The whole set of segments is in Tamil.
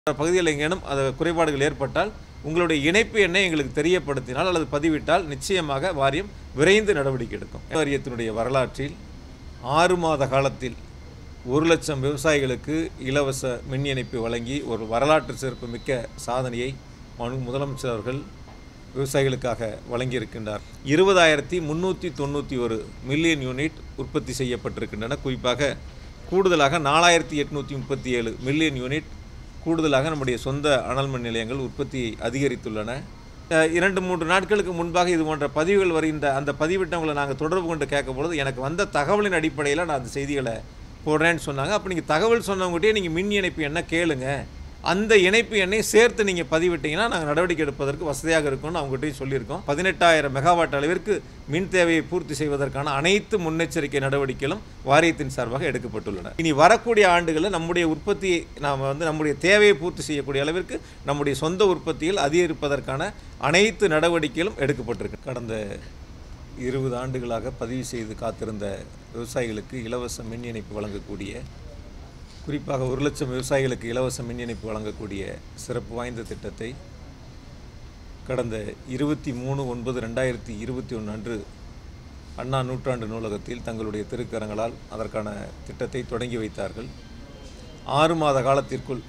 பகுதியில் எங்கேனும் அது குறைபாடுகள் ஏற்பட்டால் உங்களுடைய இணைப்பு எண்ணை எங்களுக்கு தெரியப்படுத்தினால் அல்லது பதிவிட்டால் நிச்சயமாக வாரியம் விரைந்து நடவடிக்கை எடுக்கும் வாரியத்தினுடைய வரலாற்றில் ஆறு மாத காலத்தில் ஒரு லட்சம் விவசாயிகளுக்கு இலவச மின் இணைப்பு வழங்கி ஒரு வரலாற்று சிறப்பு மிக்க சாதனையை மனு முதலமைச்சர் அவர்கள் விவசாயிகளுக்காக வழங்கியிருக்கின்றார் இருபதாயிரத்தி முந்நூற்றி தொண்ணூற்றி ஒரு மில்லியன் யூனிட் உற்பத்தி செய்யப்பட்டிருக்கின்றன குறிப்பாக கூடுதலாக நாலாயிரத்தி எட்நூற்றி முப்பத்தி ஏழு மில்லியன் யூனிட் கூடுதலாக நம்முடைய சொந்த அனல் மின் நிலையங்கள் உற்பத்தியை அதிகரித்துள்ளன அஹ், இரண்டு மூன்று நாட்களுக்கு முன்பாக இது போன்ற பதிவுகள் வருகின்ற அந்த பதிவிட்டவங்களை நாங்கள் தொடர்பு கொண்டு கேட்கும் பொழுது எனக்கு வந்த தகவலின் அடிப்படையில் நான் அந்த செய்திகளை போடுறேன்னு சொன்னாங்க அப்போ நீங்கள் தகவல் சொன்னவங்ககிட்டயே நீங்கள் மின் இணைப்பு என்ன கேளுங்க அந்த இணைப்பு எண்ணை சேர்த்து நீங்கள் பதிவிட்டீங்கன்னா நாங்கள் நடவடிக்கை எடுப்பதற்கு வசதியாக இருக்கும்னு அவங்ககிட்டயும் சொல்லியிருக்கோம் பதினெட்டாயிரம் மெகாவாட் அளவிற்கு மின் தேவையை பூர்த்தி செய்வதற்கான அனைத்து முன்னெச்சரிக்கை நடவடிக்கைகளும் வாரியத்தின் சார்பாக எடுக்கப்பட்டுள்ளன இனி வரக்கூடிய ஆண்டுகளில் நம்முடைய உற்பத்தியை நாம் வந்து நம்முடைய தேவையை பூர்த்தி செய்யக்கூடிய அளவிற்கு நம்முடைய சொந்த உற்பத்தியில் அதிகரிப்பதற்கான அனைத்து நடவடிக்கைகளும் எடுக்கப்பட்டிருக்கு கடந்த இருபது ஆண்டுகளாக பதிவு செய்து காத்திருந்த விவசாயிகளுக்கு இலவச மின் இணைப்பு வழங்கக்கூடிய குறிப்பாக ஒரு லட்சம் விவசாயிகளுக்கு இலவச மின் இணைப்பு வழங்கக்கூடிய சிறப்பு வாய்ந்த திட்டத்தை கடந்த இருபத்தி மூணு ஒன்பது ரெண்டாயிரத்தி இருபத்தி ஒன்று அன்று அண்ணா நூற்றாண்டு நூலகத்தில் தங்களுடைய திருக்கரங்களால் அதற்கான திட்டத்தை தொடங்கி வைத்தார்கள் ஆறு மாத காலத்திற்குள்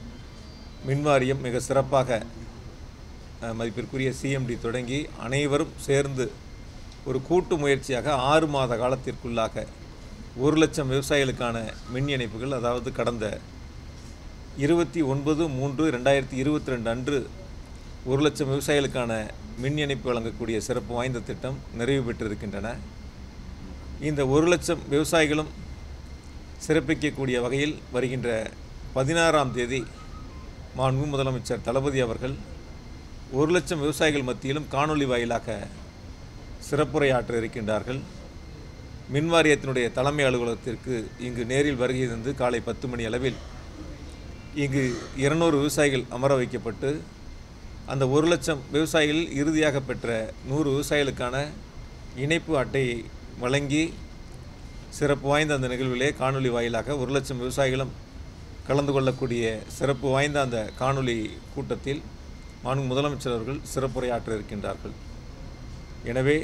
மின்வாரியம் மிக சிறப்பாக அஹ், மதிப்பிற்குரிய சிஎம்டி தொடங்கி அனைவரும் சேர்ந்து ஒரு கூட்டு முயற்சியாக ஆறு மாத காலத்திற்குள்ளாக ஒரு லட்சம் விவசாயிகளுக்கான மின் இணைப்புகள் அதாவது கடந்த இருபத்தி ஒன்பது மூன்று ரெண்டாயிரத்தி இருபத்தி ரெண்டு அன்று ஒரு லட்சம் விவசாயிகளுக்கான மின் இணைப்பு வழங்கக்கூடிய சிறப்பு வாய்ந்த திட்டம் நிறைவு பெற்றிருக்கின்றன இந்த ஒரு லட்சம் விவசாயிகளும் சிறப்பிக்கக்கூடிய வகையில் வருகின்ற பதினாறாம் தேதி மாண்பு முதலமைச்சர் தளபதி அவர்கள் ஒரு லட்சம் விவசாயிகள் மத்தியிலும் காணொளி வாயிலாக சிறப்புரையாற்ற இருக்கின்றார்கள் மின் வாரியத்தினுடைய தலைமை அலுவலகத்திற்கு இங்கு நேரில் வருகை தந்து காலை பத்து மணி அளவில் இங்கு இருநூறு விவசாயிகள் அமர வைக்கப்பட்டு அந்த ஒரு லட்சம் விவசாயிகளில் இறுதியாக பெற்ற நூறு விவசாயிகளுக்கான இணைப்பு அட்டையை வழங்கி சிறப்பு வாய்ந்த அந்த நிகழ்விலே காணொளி வாயிலாக ஒரு லட்சம் விவசாயிகளும் கலந்து கொள்ளக்கூடிய சிறப்பு வாய்ந்த அந்த காணொளி கூட்டத்தில் மாண்பு முதலமைச்சர் அவர்கள் சிறப்புரையாற்ற இருக்கின்றார்கள் எனவே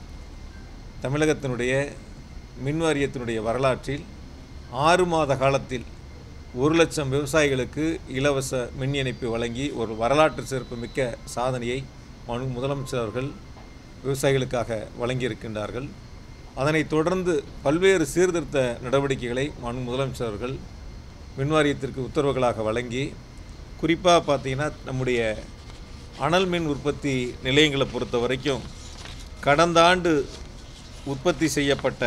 தமிழகத்தினுடைய மின் வாரியத்தினுடைய வரலாற்றில் ஆறு மாத காலத்தில் ஒரு லட்சம் விவசாயிகளுக்கு இலவச மின் இணைப்பு வழங்கி ஒரு வரலாற்று சிறப்பு மிக்க சாதனையை மனு முதலமைச்சர் அவர்கள் விவசாயிகளுக்காக வழங்கியிருக்கின்றார்கள் அதனைத் தொடர்ந்து பல்வேறு சீர்திருத்த நடவடிக்கைகளை மனு முதலமைச்சர் அவர்கள் மின் வாரியத்திற்கு உத்தரவுகளாக வழங்கி குறிப்பாக பார்த்தீங்கன்னா நம்முடைய அனல் மின் உற்பத்தி நிலையங்களை பொறுத்த வரைக்கும் கடந்த ஆண்டு உற்பத்தி செய்யப்பட்ட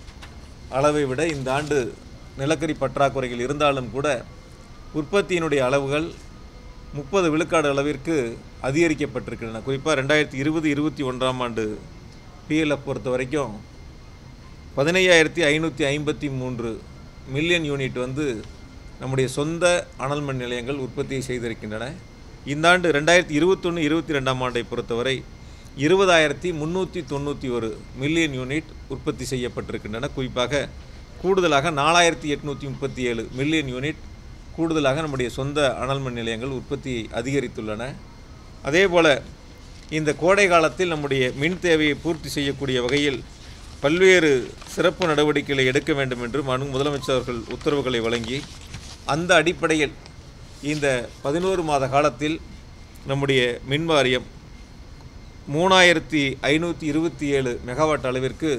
அளவை விட இந்த ஆண்டு நிலக்கரி பற்றாக்குறைகள் இருந்தாலும் கூட உற்பத்தியினுடைய அளவுகள் முப்பது விழுக்காடு அளவிற்கு அதிகரிக்கப்பட்டிருக்கின்றன குறிப்பாக ரெண்டாயிரத்தி இருபது இருபத்தி ஒன்றாம் ஆண்டு பிஎல்எஃப் பொறுத்த வரைக்கும் பதினையாயிரத்தி ஐநூற்றி ஐம்பத்தி மூன்று மில்லியன் யூனிட் வந்து நம்முடைய சொந்த அனல் மின் நிலையங்கள் உற்பத்தி செய்திருக்கின்றன இந்த ஆண்டு ரெண்டாயிரத்தி இருபத்தொன்று இருபத்தி ரெண்டாம் ஆண்டை பொறுத்தவரை இருபதாயிரத்தி முந்நூற்றி தொண்ணூற்றி ஒரு மில்லியன் யூனிட் உற்பத்தி செய்யப்பட்டிருக்கின்றன குறிப்பாக கூடுதலாக நாலாயிரத்தி எட்நூற்றி முப்பத்தி ஏழு மில்லியன் யூனிட் கூடுதலாக நம்முடைய சொந்த அனல் மின் நிலையங்கள் உற்பத்தியை அதிகரித்துள்ளன அதேபோல் இந்த கோடை காலத்தில் நம்முடைய மின் தேவையை பூர்த்தி செய்யக்கூடிய வகையில் பல்வேறு சிறப்பு நடவடிக்கைகளை எடுக்க வேண்டும் என்று மனு முதலமைச்சர் அவர்கள் உத்தரவுகளை வழங்கி அந்த அடிப்படையில் இந்த பதினோரு மாத காலத்தில் நம்முடைய மின் வாரியம் மூணாயிரத்தி ஐநூற்றி இருபத்தி ஏழு மெகாவாட் அளவிற்கு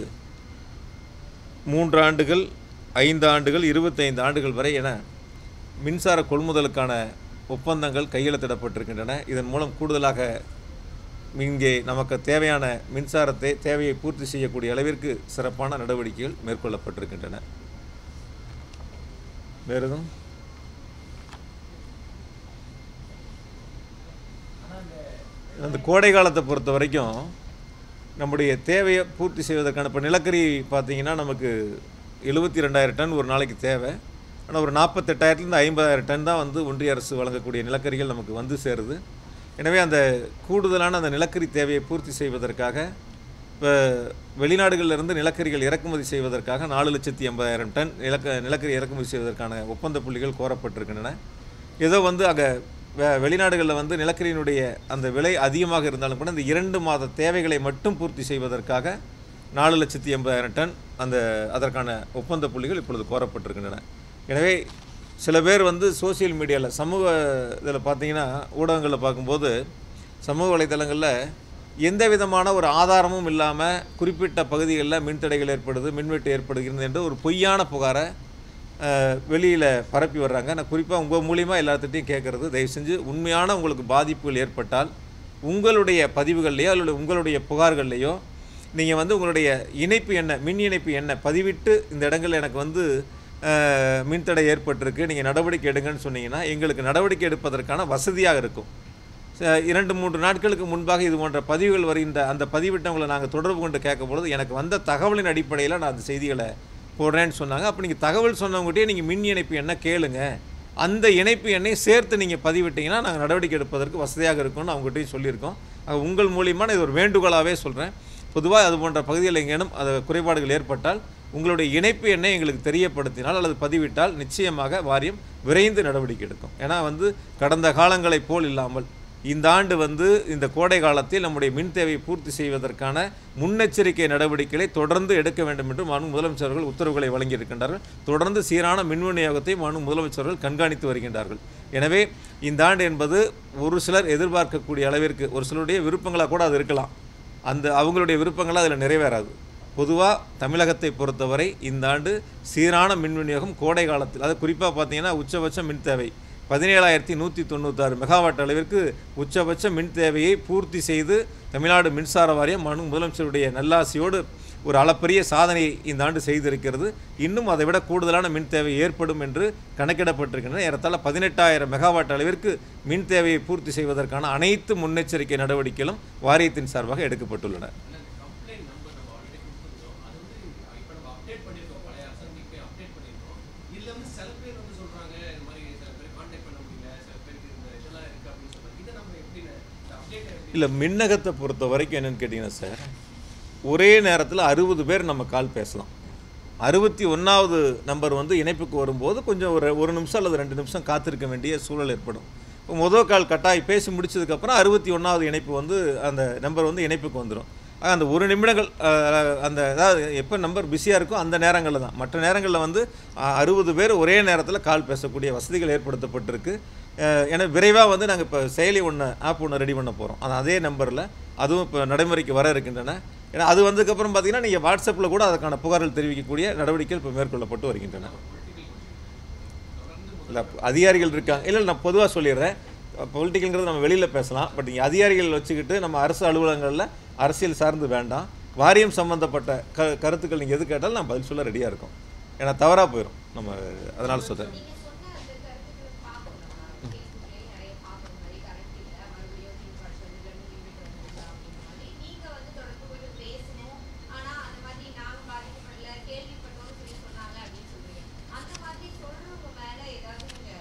மூன்று ஆண்டுகள் ஐந்து ஆண்டுகள் இருபத்தைந்து ஆண்டுகள் வரை என மின்சார கொள்முதலுக்கான ஒப்பந்தங்கள் கையெழுத்திடப்பட்டிருக்கின்றன இதன் மூலம் கூடுதலாக இங்கே நமக்கு தேவையான மின்சாரத்தை தேவையை பூர்த்தி செய்யக்கூடிய அளவிற்கு சிறப்பான நடவடிக்கைகள் மேற்கொள்ளப்பட்டிருக்கின்றன வேறு எதுவும் அந்த கோடை காலத்தை பொறுத்த வரைக்கும் நம்முடைய தேவையை பூர்த்தி செய்வதற்கான இப்போ நிலக்கரி பார்த்தீங்கன்னா நமக்கு எழுபத்தி ரெண்டாயிரம் டன் ஒரு நாளைக்கு தேவை ஆனால் ஒரு நாற்பத்தெட்டாயிரத்துலேருந்து ஐம்பதாயிரம் டன் தான் வந்து ஒன்றிய அரசு வழங்கக்கூடிய நிலக்கரிகள் நமக்கு வந்து சேருது எனவே அந்த கூடுதலான அந்த நிலக்கரி தேவையை பூர்த்தி செய்வதற்காக இப்போ வெளிநாடுகளிலிருந்து நிலக்கரிகள் இறக்குமதி செய்வதற்காக நாலு லட்சத்தி எண்பதாயிரம் டன் நிலக்க நிலக்கரி இறக்குமதி செய்வதற்கான ஒப்பந்த புள்ளிகள் கோரப்பட்டிருக்கின்றன ஏதோ வந்து அங்கே வெ வெளிநாடுகளில் வந்து நிலக்கரியினுடைய அந்த விலை அதிகமாக இருந்தாலும் கூட இந்த இரண்டு மாத தேவைகளை மட்டும் பூர்த்தி செய்வதற்காக நாலு லட்சத்தி எண்பதாயிரம் டன் அந்த அதற்கான ஒப்பந்த புள்ளிகள் இப்பொழுது கோரப்பட்டிருக்கின்றன எனவே சில பேர் வந்து சோஷியல் மீடியாவில் சமூக இதில் பார்த்தீங்கன்னா ஊடகங்களில் பார்க்கும்போது சமூக வலைதளங்களில் எந்த விதமான ஒரு ஆதாரமும் இல்லாமல் குறிப்பிட்ட பகுதிகளில் மின்தடைகள் ஏற்படுது மின்வெட்டு ஏற்படுகிறது என்று ஒரு பொய்யான புகாரை வெளியில் பரப்பி வர்றாங்க நான் குறிப்பாக உங்கள் மூலிமா எல்லாத்துட்டையும் கேட்குறது தயவு செஞ்சு உண்மையான உங்களுக்கு பாதிப்புகள் ஏற்பட்டால் உங்களுடைய பதிவுகள்லையோ அல்லது உங்களுடைய புகார்கள்லையோ நீங்கள் வந்து உங்களுடைய இணைப்பு எண்ணை மின் இணைப்பு எண்ணை பதிவிட்டு இந்த இடங்களில் எனக்கு வந்து அஹ், மின்தடை ஏற்பட்டிருக்கு நீங்கள் நடவடிக்கை எடுங்கன்னு சொன்னீங்கன்னா எங்களுக்கு நடவடிக்கை எடுப்பதற்கான வசதியாக இருக்கும் ச- இரண்டு மூன்று நாட்களுக்கு முன்பாக இது போன்ற பதிவுகள் வருகின்ற அந்த பதிவிட்டவங்களை நாங்கள் தொடர்பு கொண்டு கேட்கும் பொழுது எனக்கு வந்த தகவலின் அடிப்படையில் நான் அந்த செய்திகளை போடுறேன்னு சொன்னாங்க அப்போ நீங்கள் தகவல் சொன்னவங்ககிட்டயே நீங்கள் மின் இணைப்பு என்ன கேளுங்க அந்த இணைப்பு எண்ணை சேர்த்து நீங்கள் பதிவிட்டீங்கன்னா நாங்கள் நடவடிக்கை எடுப்பதற்கு வசதியாக இருக்கும்னு அவங்ககிட்டயும் சொல்லியிருக்கோம் ஆக உங்கள் மூலியமாக நான் இது ஒரு வேண்டுகோளாகவே சொல்கிறேன் பொதுவாக அது போன்ற பகுதிகளில் எங்கேனும் அது குறைபாடுகள் ஏற்பட்டால் உங்களுடைய இணைப்பு எண்ணை எங்களுக்கு தெரியப்படுத்தினால் அல்லது பதிவிட்டால் நிச்சயமாக வாரியம் விரைந்து நடவடிக்கை எடுக்கும் ஏன்னா வந்து கடந்த காலங்களைப் போல் இல்லாமல் இந்த ஆண்டு வந்து இந்த கோடை காலத்தில் நம்முடைய மின் தேவையை பூர்த்தி செய்வதற்கான முன்னெச்சரிக்கை நடவடிக்கைகளை தொடர்ந்து எடுக்க வேண்டும் என்று மாண்பு முதலமைச்சர்கள் உத்தரவுகளை வழங்கியிருக்கின்றார்கள் தொடர்ந்து சீரான மின் விநியோகத்தை மாண்பு முதலமைச்சர்கள் கண்காணித்து வருகின்றார்கள் எனவே இந்த ஆண்டு என்பது ஒரு சிலர் எதிர்பார்க்கக்கூடிய அளவிற்கு ஒரு சிலருடைய விருப்பங்களாக கூட அது இருக்கலாம் அந்த அவங்களுடைய விருப்பங்களாக அதில் நிறைவேறாது பொதுவாக தமிழகத்தை பொறுத்தவரை இந்த ஆண்டு சீரான மின் விநியோகம் கோடை காலத்தில் அது குறிப்பாக பார்த்தீங்கன்னா உச்சபட்ச மின் தேவை பதினேழாயிரத்தி நூற்றி தொண்ணூத்தாறு மெகாவாட் அளவிற்கு உச்சபட்ச மின் தேவையை பூர்த்தி செய்து தமிழ்நாடு மின்சார வாரியம் மனு முதலமைச்சருடைய நல்லாசியோடு ஒரு அளப்பரிய சாதனையை இந்த ஆண்டு செய்திருக்கிறது இன்னும் அதை விட கூடுதலான மின் தேவை ஏற்படும் என்று கணக்கிடப்பட்டிருக்கின்றன ஏறத்தாழ பதினெட்டாயிரம் மெகாவாட் அளவிற்கு மின் தேவையை பூர்த்தி செய்வதற்கான அனைத்து முன்னெச்சரிக்கை நடவடிக்கைகளும் வாரியத்தின் சார்பாக எடுக்கப்பட்டுள்ளன கம்ப்ளைண்ட் நம்பர் நம்ம ஆல்ரெடி கொடுத்துருந்தோம் அது வந்து இப்போ நம்ம அப்டேட் பண்ணியிருக்கோம் பழைய அசம்பிளிக்கு அப்டேட் பண்ணியிருக்கோம் இதில் வந்து சில பேர் வந்து சொல்கிறாங்க இந்த மாதிரி சில பேர் கான்டாக்ட் பண்ண முடியல சில பேருக்கு இந்த இதெல்லாம் இருக்குது அப்படின்னு சொல்றாங்க இதை நம்ம எப்படி இந்த அப்டேட்டை எப்படி இல்லை மின்னகத்தை பொறுத்த வரைக்கும் என்னன்னு கேட்டிங்கன்னா சார் ஒரே நேரத்தில் அறுபது பேர் நம்ம கால் பேசலாம் அறுபத்தி ஒன்றாவது நம்பர் வந்து இணைப்புக்கு வரும்போது கொஞ்சம் ஒரு ஒரு நிமிஷம் அல்லது ரெண்டு நிமிஷம் காத்திருக்க வேண்டிய சூழல் ஏற்படும் இப்போ முதல் கால் கட்டாய் பேசி முடிச்சதுக்கப்புறம் அறுபத்தி ஒன்றாவது இணைப்பு வந்து அந்த நம்பர் வந்து இணைப்புக்கு வந்துடும் ஆக அந்த ஒரு நிமிடங்கள் அஹ், அந்த அதாவது எப்போ நம்பர் பிஸியாக இருக்கோ அந்த நேரங்களில் தான் மற்ற நேரங்களில் வந்து அறுபது பேர் ஒரே நேரத்தில் கால் பேசக்கூடிய வசதிகள் ஏற்படுத்தப்பட்டிருக்கு அஹ், ஏன்னா விரைவாக வந்து நாங்கள் இப்போ செயலி ஒன்று ஆப் ஒன்று ரெடி பண்ண போகிறோம் அது அதே நம்பரில் அதுவும் இப்போ நடைமுறைக்கு வர இருக்கின்றன ஏன்னா அது வந்ததுக்கப்புறம் பார்த்தீங்கன்னா நீங்கள் வாட்ஸ்அப்பில் கூட அதுக்கான புகார்கள் தெரிவிக்கக்கூடிய நடவடிக்கைகள் இப்போ மேற்கொள்ளப்பட்டு வருகின்றன இல்லை அதிகாரிகள் இருக்காங்க இல்லை நான் பொதுவாக சொல்லிடுறேன் பொலிட்டிக்கல்ங்கிறது நம்ம வெளியில் பேசலாம் பட் இங்கே அதிகாரிகள் வச்சுக்கிட்டு நம்ம அரசு அலுவலகங்களில் அரசியல் சார்ந்து வேண்டாம் வாரியம் சம்பந்தப்பட்ட க கருத்துக்கள் நீங்கள் எது கேட்டாலும் நான் பதில் சொல்ல ரெடியாக இருக்கோம் ஏன்னா தவறாக போயிடும் நம்ம அதனால சொல்கிறேன் நீங்க சொன்ன அந்த கருத்துக்களை பார்க்கணும் நம்ம Facebookலயே நிறைய பார்க்கணும் மாதிரி கரெக்ட் இல்ல மறுபடியும் திங்க் வாட்ச் வந்து ரெண்டு லிமிட் வந்துருக்கா அப்படின்ற மாதிரி நீங்க வந்து தொடர்பு கொண்டு பேசணும் ஆனா அந்த மாதிரி நாங்க பாதிக்கப்படல கேள்விப்பட்டோம்னு சொல்லி சொன்னாங்க அப்படின்னு சொல்றீங்க அந்த மாதிரி சொல்றவங்க மேல ஏதாவது நீங்க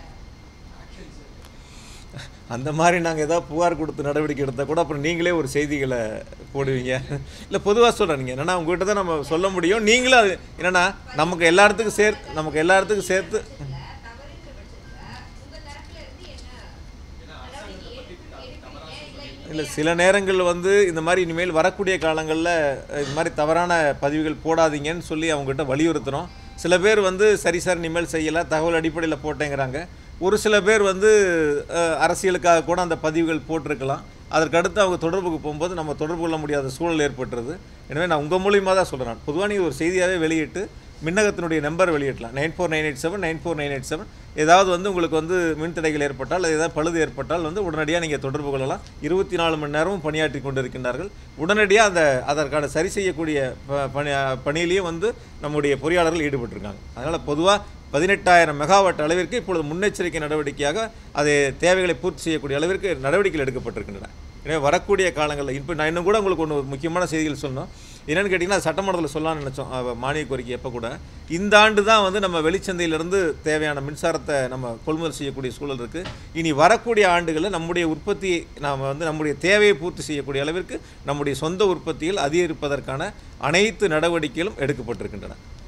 அந்த மாதிரி நாங்கள் ஏதாவது புகார் கொடுத்து நடவடிக்கை எடுத்தால் கூட அப்புறம் நீங்களே ஒரு செய்திகளை போடுவீங்க இல்லை பொதுவாக சொல்கிறேன் நீங்கள் என்னென்னா உங்கள்கிட்ட தான் நம்ம சொல்ல முடியும் நீங்களும் அது என்னென்னா நமக்கு எல்லா இடத்துக்கும் சேர்த்து நமக்கு எல்லா இடத்துக்கும் சேர்த்து பட்சத்துல தவறுன்ற பட்சத்துல உங்க தரப்புல இருந்து என்ன நடவடிக்கை எடுப்பீங்க இல்ல இல்லை சில நேரங்களில் வந்து இந்த மாதிரி இனிமேல் வரக்கூடிய காலங்களில் இது மாதிரி தவறான பதிவுகள் போடாதீங்கன்னு சொல்லி அவங்ககிட்ட வலியுறுத்துகிறோம் சில பேர் வந்து சரி சார் இனிமேல் செய்யலை தகவல் அடிப்படையில் போட்டேங்கிறாங்க ஒரு சில பேர் வந்து அஹ், அரசியலுக்காக கூட அந்த பதிவுகள் போட்டிருக்கலாம் அதற்கு அடுத்து அவங்க தொடர்புக்கு போகும்போது நம்ம தொடர்பு கொள்ள முடியாத சூழல் ஏற்பட்டுருது எனவே நான் உங்கள் மூலியமாக தான் சொல்கிறேன் பொதுவாக நீங்கள் ஒரு செய்தியாகவே வெளியிட்டு மின்னகத்தினுடைய நம்பர் வெளியிடலாம் nine four nine eight seven nine four nine eight seven ஏதாவது வந்து உங்களுக்கு வந்து மின்தடைகள் ஏற்பட்டால் அல்லது ஏதாவது பழுது ஏற்பட்டால் வந்து உடனடியாக நீங்கள் தொடர்பு கொள்ளலாம் இருபத்தி நாலு மணி நேரமும் பணியாற்றி கொண்டிருக்கின்றார்கள் உடனடியாக அந்த அதற்கான சரி செய்யக்கூடிய ப- பணி பணியிலையும் வந்து நம்முடைய பொறியாளர்கள் ஈடுபட்டிருக்காங்க அதனால் பொதுவாக பதினெட்டாயிரம் மெகாவாட் அளவிற்கு இப்பொழுது முன்னெச்சரிக்கை நடவடிக்கையாக அது தேவைகளை பூர்த்தி செய்யக்கூடிய அளவிற்கு நடவடிக்கைகள் எடுக்கப்பட்டிருக்கின்றன எனவே வரக்கூடிய காலங்களில் இப்போ நான் இன்னும் கூட உங்களுக்கு ஒன்று முக்கியமான செய்திகள் சொன்னோம் என்னென்னு கேட்டிங்கன்னா சட்டமன்றத்தில் சொல்லலாம்னு நினச்சோம் அஹ், மானிய கோரிக்கை எப்போ கூட இந்த ஆண்டு தான் வந்து நம்ம வெளிச்சந்தையிலிருந்து தேவையான மின்சாரத்தை நம்ம கொள்முதல் செய்யக்கூடிய சூழல் இருக்குது இனி வரக்கூடிய ஆண்டுகளில் நம்முடைய உற்பத்தியை நாம் வந்து நம்முடைய தேவையை பூர்த்தி செய்யக்கூடிய அளவிற்கு நம்முடைய சொந்த உற்பத்தியில் அதிகரிப்பதற்கான அனைத்து நடவடிக்கைகளும் எடுக்கப்பட்டிருக்கின்றன